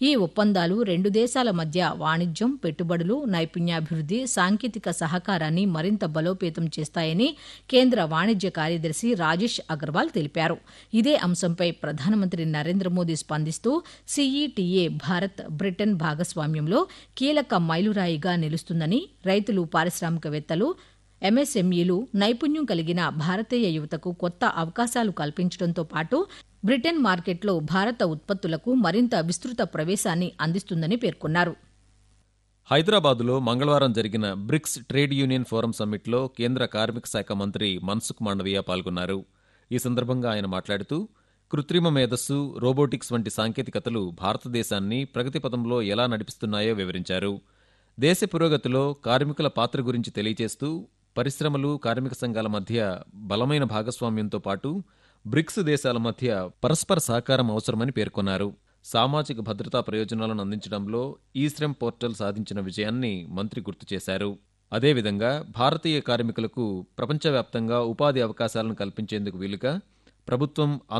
ఈ ఒప్పందాలు రెండు దేశాల మధ్య వాణిజ్యం పెట్టుబడులు నైపుణ్యాభివృద్ది సాంకేతిక సహకారాన్ని మరింత బలోపేతం చేస్తాయని కేంద్ర వాణిజ్య కార్యదర్శి రాజేష్ అగర్వాల్ తెలిపారు ఇదే అంశంపై ప్రధానమంత్రి నరేంద్ర మోదీ స్పందిస్తూ సీఈటీఏ భారత్ బ్రిటన్ భాగస్వామ్యంలో కీలక మైలురాయిగా నిలుస్తుందని రైతులు పారిశ్రామికవేత్తలు ఎంఎస్ఎంఈలు నైపుణ్యం కలిగిన భారతీయ యువతకు కొత్త అవకాశాలు కల్పించడంతో పాటు బ్రిటన్ మార్కెట్లో భారత ఉత్పత్తులకు మరింత విస్తృత ప్రవేశాన్ని అందిస్తుందని పేర్కొన్నారు హైదరాబాదులో మంగళవారం జరిగిన బ్రిక్స్ ట్రేడ్ యూనియన్ ఫోరం సమ్మిట్లో కేంద్ర కార్మిక శాఖ మంత్రి మన్సుఖ్ మాండవీయ పాల్గొన్నారు ఈ సందర్భంగా ఆయన మాట్లాడుతూ కృత్రిమ మేధస్సు రోబోటిక్స్ వంటి సాంకేతికతలు భారతదేశాన్ని ప్రగతి పదంలో ఎలా నడిపిస్తున్నాయో వివరించారు దేశ పురోగతిలో కార్మికుల పాత్ర గురించి తెలియజేస్తూ పరిశ్రమలు కార్మిక సంఘాల మధ్య బలమైన భాగస్వామ్యంతో పాటు బ్రిక్స్ దేశాల మధ్య పరస్పర సహకారం అవసరమని పేర్కొన్నారు సామాజిక భద్రతా ప్రయోజనాలను అందించడంలో ఈ శ్రమ్ పోర్టల్ సాధించిన విజయాన్ని మంత్రి గుర్తు చేశారు అదేవిధంగా భారతీయ కార్మికులకు ప్రపంచవ్యాప్తంగా ఉపాధి అవకాశాలను కల్పించేందుకు వీలుగా ప్రభుత్వం